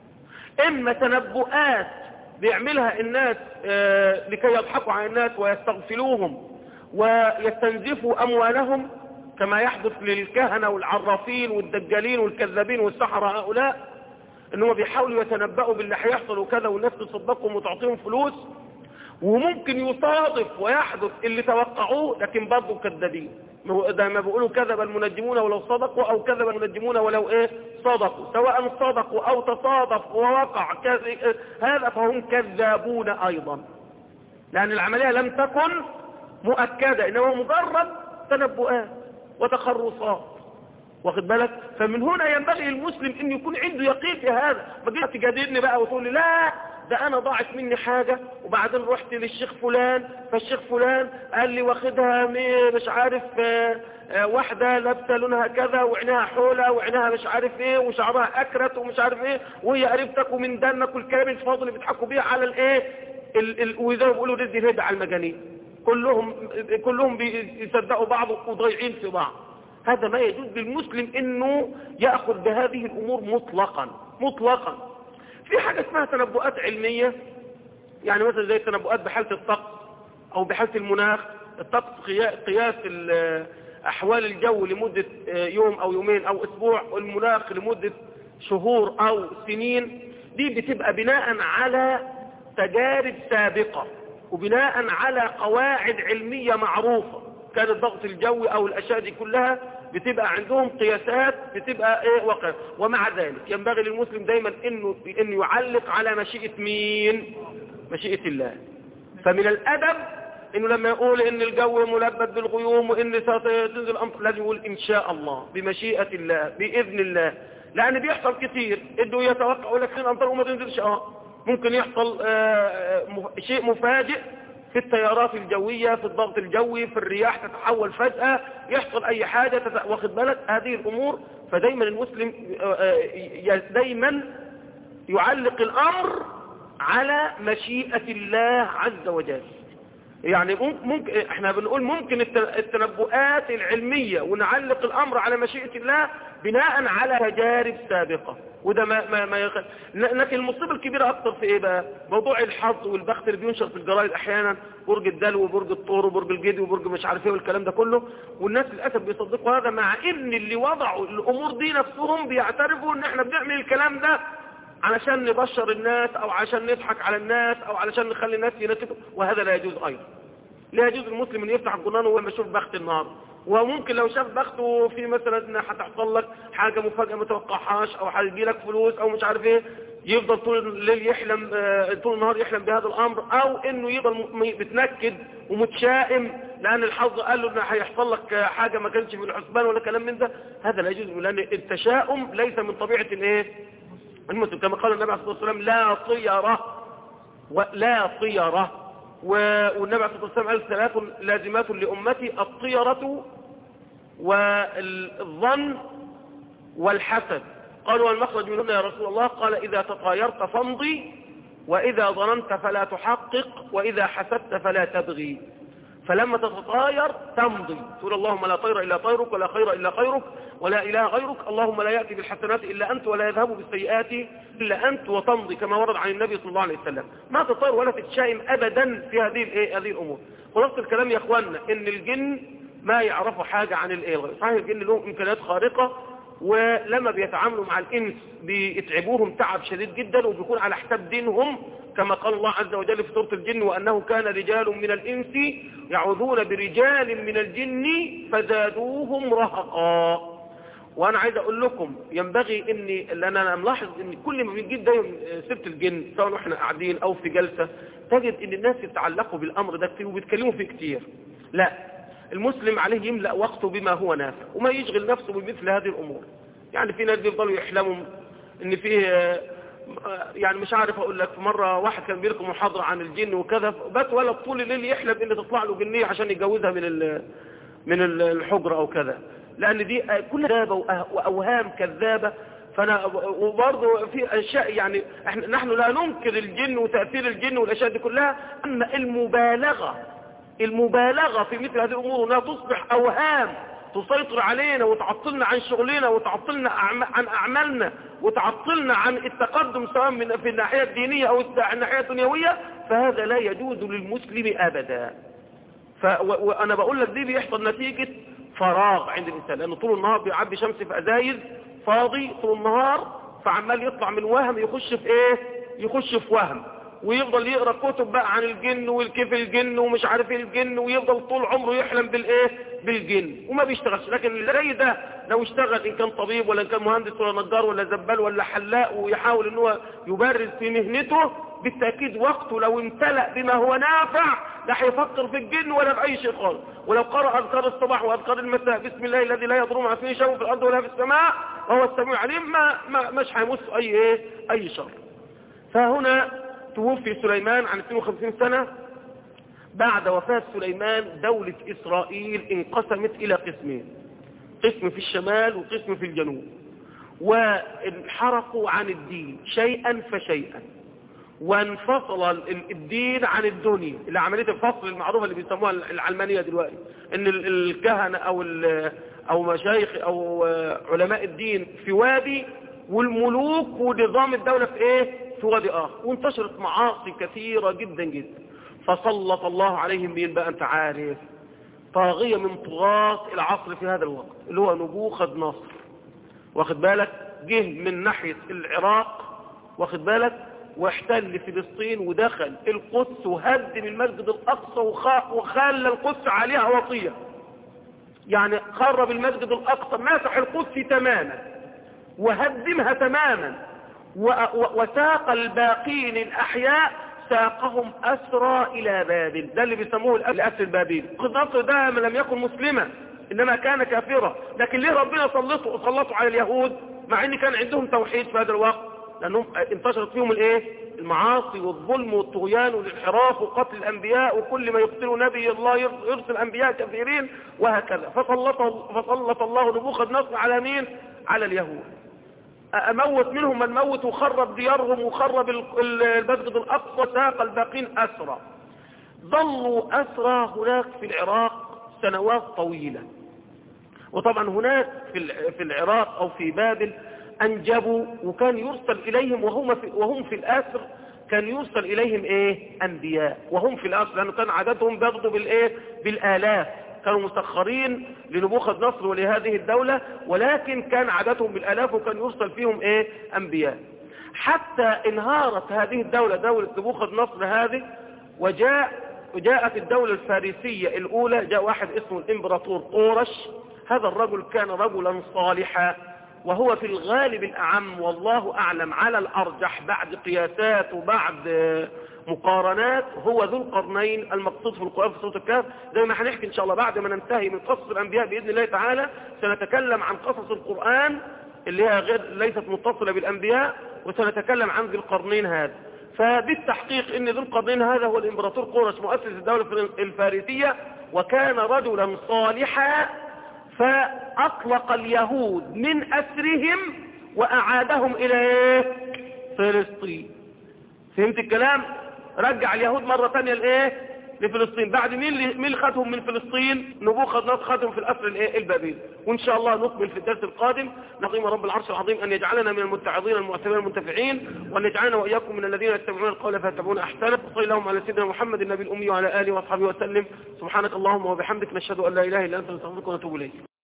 إما تنبؤات بيعملها الناس آه لكي يضحكوا على الناس ويستغفلوهم ويستنزفوا أموالهم كما يحدث للكهنة والعرافين والدجالين والكذابين والسحرة هؤلاء انهم بيحاولوا يتنبأوا باللي هيحصل وكذا والناس تصدقهم وتعطيهم فلوس وممكن يصادف ويحدث اللي توقعوه لكن برضه كذابين ده ما بيقولوا كذب المنجمون ولو صدقوا او كذب المنجمون ولو ايه صدقوا سواء صدقوا او تصادف ووقع هذا فهم كذابون ايضا لان العملية لم تكن مؤكدة انما مجرد تنبؤات وتخرصات واخد بالك فمن هنا ينبغي المسلم ان يكون عنده يقين في هذا ما تجيش تجادلني بقى وتقول لي لا ده انا ضاعت مني حاجة وبعدين رحت للشيخ فلان فالشيخ فلان قال لي واخدها مش عارف آآ آآ واحدة لابسه لونها كذا وعينها حولة وعينها مش عارف ايه وشعرها اكرت ومش عارف ايه وهي قريبتك ومن دنك والكلام الفاضل اللي بيضحكوا بيه على الايه وزي ما بيقولوا رزق الهدى على المجانين كلهم كلهم بيصدقوا بعض وضيعين في بعض هذا ما يجوز للمسلم انه يأخذ بهذه الامور مطلقا مطلقا في حاجة اسمها تنبؤات علمية يعني مثلا زي التنبؤات بحالة الطقس او بحالة المناخ الطقس قياس احوال الجو لمدة يوم او يومين او اسبوع والمناخ لمدة شهور او سنين دي بتبقى بناء على تجارب سابقة وبناء على قواعد علمية معروفة كان الضغط الجوي او الاشياء دي كلها بتبقى عندهم قياسات بتبقى ايه وقع ومع ذلك ينبغي للمسلم دايما انه انه يعلق على مشيئة مين مشيئة الله فمن الادب انه لما يقول ان الجو ملبد بالغيوم وان ستنزل امطار لازم يقول ان شاء الله بمشيئة الله باذن الله لان بيحصل كتير انه يتوقع يقول لك الامطار وما تنزلش اه ممكن يحصل آه شيء مفاجئ في التيارات الجوية في الضغط الجوي في الرياح تتحول فجأة يحصل اي حاجة تت... واخد بالك هذه الامور فدايما المسلم دايما يعلق الامر على مشيئة الله عز وجل يعني ممكن احنا بنقول ممكن التنبؤات العلمية ونعلق الامر على مشيئة الله بناء على تجارب سابقة وده ما ما ما يخ... لكن المصيبة الكبيرة اكتر في ايه بقى موضوع الحظ والبخت اللي بينشر في الجرايد احيانا برج الدلو وبرج الطور وبرج الجدي وبرج مش عارف ايه والكلام ده كله والناس للاسف بيصدقوا هذا مع ان اللي وضعوا الامور دي نفسهم بيعترفوا ان احنا بنعمل الكلام ده علشان نبشر الناس او عشان نضحك على الناس او علشان نخلي الناس ينتفوا وهذا لا يجوز ايضا لا يجوز المسلم ان يفتح الجنان وهو يشوف بخت النهار وممكن لو شاف بخته في مثلا ان هتحصل لك حاجة مفاجأة ما توقعهاش او هيجي لك فلوس او مش عارف ايه يفضل طول الليل يحلم اه طول النهار يحلم بهذا الامر او انه يفضل متنكد ومتشائم لان الحظ قال له ان هيحصل لك حاجة ما كانش في الحسبان ولا كلام من ده هذا لا يجوز لان التشاؤم ليس من طبيعة الايه المسلم كما قال النبي عليه الصلاة والسلام لا طيرة ولا طيرة والنبي عليه الصلاة والسلام قال ثلاث لازمات لأمتي الطيرة والظن والحسد قالوا المخرج منهن يا رسول الله قال إذا تطايرت فامضي وإذا ظننت فلا تحقق وإذا حسدت فلا تبغي فلما تتطاير تمضي تقول اللهم لا طير إلا طيرك ولا خير إلا خيرك ولا إله غيرك اللهم لا يأتي بالحسنات إلا أنت ولا يذهب بالسيئات إلا أنت وتمضي كما ورد عن النبي صلى الله عليه وسلم ما تطير ولا تتشائم أبدا في هذه الإيه هذه الأمور خلاصة الكلام يا أخواننا إن الجن ما يعرفوا حاجة عن الإيه صحيح الجن لهم إمكانيات خارقة ولما بيتعاملوا مع الإنس بيتعبوهم تعب شديد جدا وبيكون على حساب دينهم كما قال الله عز وجل في سورة الجن وأنه كان رجال من الإنس يعوذون برجال من الجن فزادوهم رهقا وأنا عايز أقول لكم ينبغي أني لأن أنا ملاحظ أن كل ما بنجيب دايما سيرة الجن سواء احنا قاعدين أو في جلسة تجد أن الناس يتعلقوا بالأمر ده كتير وبيتكلموا فيه كتير لا المسلم عليه يملأ وقته بما هو نافع وما يشغل نفسه بمثل هذه الأمور يعني في ناس بيفضلوا يحلموا ان فيه يعني مش عارف اقول لك مرة واحد كان بيلقي محاضرة عن الجن وكذا بس ولا طول الليل يحلم ان تطلع له جنية عشان يجوزها من من الحجرة او كذا لان دي كل كذابة واوهام كذابة فانا وبرضه في اشياء يعني احنا نحن لا ننكر الجن وتأثير الجن والاشياء دي كلها اما المبالغة المبالغة في مثل هذه الامور انها تصبح اوهام تسيطر علينا وتعطلنا عن شغلنا وتعطلنا عن أعمالنا وتعطلنا عن التقدم سواء من في الناحية الدينية أو الناحية الدنيوية فهذا لا يجوز للمسلم أبدا ف... وأنا بقول لك دي بيحصل نتيجة فراغ عند الإنسان لأنه طول النهار بيعبي شمس في أزايز فاضي طول النهار فعمال يطلع من وهم يخش في إيه يخش في وهم ويفضل يقرأ كتب بقى عن الجن والكيف الجن ومش عارف ايه الجن ويفضل طول عمره يحلم بالايه بالجن وما بيشتغلش لكن اللي زي ده لو اشتغل ان كان طبيب ولا ان كان مهندس ولا نجار ولا زبال ولا حلاق ويحاول ان هو يبرز في مهنته بالتأكيد وقته لو امتلأ بما هو نافع لا هيفكر في الجن ولا في اي شيء خالص ولو قرأ اذكار الصباح واذكار المساء بسم الله الذي لا يضر مع فيه شيء في الارض ولا في السماء وهو السميع العليم ما, ما مش هيمس اي ايه اي شر فهنا توفي سليمان عن 52 سنة بعد وفاة سليمان دولة إسرائيل انقسمت إلى قسمين قسم في الشمال وقسم في الجنوب وانحرقوا عن الدين شيئا فشيئا وانفصل الدين عن الدنيا اللي عملية الفصل المعروفة اللي بيسموها العلمانية دلوقتي ان الكهنة او او مشايخ او علماء الدين في وادي والملوك ونظام الدولة في ايه في وادي اخر وانتشرت معاصي كثيرة جدا جدا فسلط الله عليهم مين بقى انت عارف طاغية من طغاة العصر في هذا الوقت اللي هو نبوخذ نصر واخد بالك جه من ناحية العراق واخد بالك واحتل فلسطين ودخل القدس وهدم المسجد الأقصى وخلى القدس عليها وطية يعني خرب المسجد الأقصى مسح القدس تماما وهدمها تماما وساق الباقين الأحياء ساقهم أسرى إلى بابل ده اللي بيسموه الأسر البابيل قصص ده لم يكن مسلما إنما كان كافرا لكن ليه ربنا سلطوا سلطوا على اليهود مع ان كان عندهم توحيد في هذا الوقت لأنهم انتشرت فيهم الايه المعاصي والظلم والطغيان والانحراف وقتل الأنبياء وكل ما يقتل نبي الله يرسل أنبياء كثيرين وهكذا فسلط, فسلط الله نبوخذ نصر على مين على اليهود أموت منهم من موت وخرب ديارهم وخرب المسجد الأقصى ساق الباقين أسرى ظلوا أسرى هناك في العراق سنوات طويلة وطبعا هناك في في العراق أو في بابل أنجبوا وكان يرسل إليهم وهم في, وهم في الآسر كان يرسل إليهم إيه أنبياء وهم في الآسر لأنه كان عددهم برضه بالإيه بالآلاف كانوا مسخرين لنبوخذ نصر ولهذه الدولة ولكن كان عددهم بالآلاف وكان يرسل فيهم إيه أنبياء حتى انهارت هذه الدولة دولة نبوخذ نصر هذه وجاء وجاءت الدولة الفارسية الأولى جاء واحد اسمه الإمبراطور قورش هذا الرجل كان رجلا صالحا وهو في الغالب الأعم والله أعلم على الأرجح بعد قياسات وبعد مقارنات هو ذو القرنين المقصود في القرآن في سورة الكهف زي ما هنحكي إن شاء الله بعد ما ننتهي من قصص الأنبياء بإذن الله تعالى سنتكلم عن قصص القرآن اللي هي غير ليست متصلة بالأنبياء وسنتكلم عن ذي القرنين هذا فبالتحقيق ان ذو القرنين هذا هو الامبراطور قورش مؤسس الدولة الفارسية وكان رجلا صالحا فأطلق اليهود من أسرهم وأعادهم إلى فلسطين فهمت الكلام رجع اليهود مرة تانية لإيه لفلسطين بعد مين اللي مين اللي خدهم من فلسطين نبوخذ نصر خدهم في الأسر الايه البابلي وإن شاء الله نكمل في الدرس القادم نقيم رب العرش العظيم أن يجعلنا من المتعظين المعتبرين المنتفعين وأن يجعلنا وإياكم من الذين يتبعون القول فيتبعون أحسنه وصلى اللهم على سيدنا محمد النبي الأمي وعلى آله وأصحابه وسلم سبحانك اللهم وبحمدك نشهد أن لا إله إلا أنت نستغفرك ونتوب إليك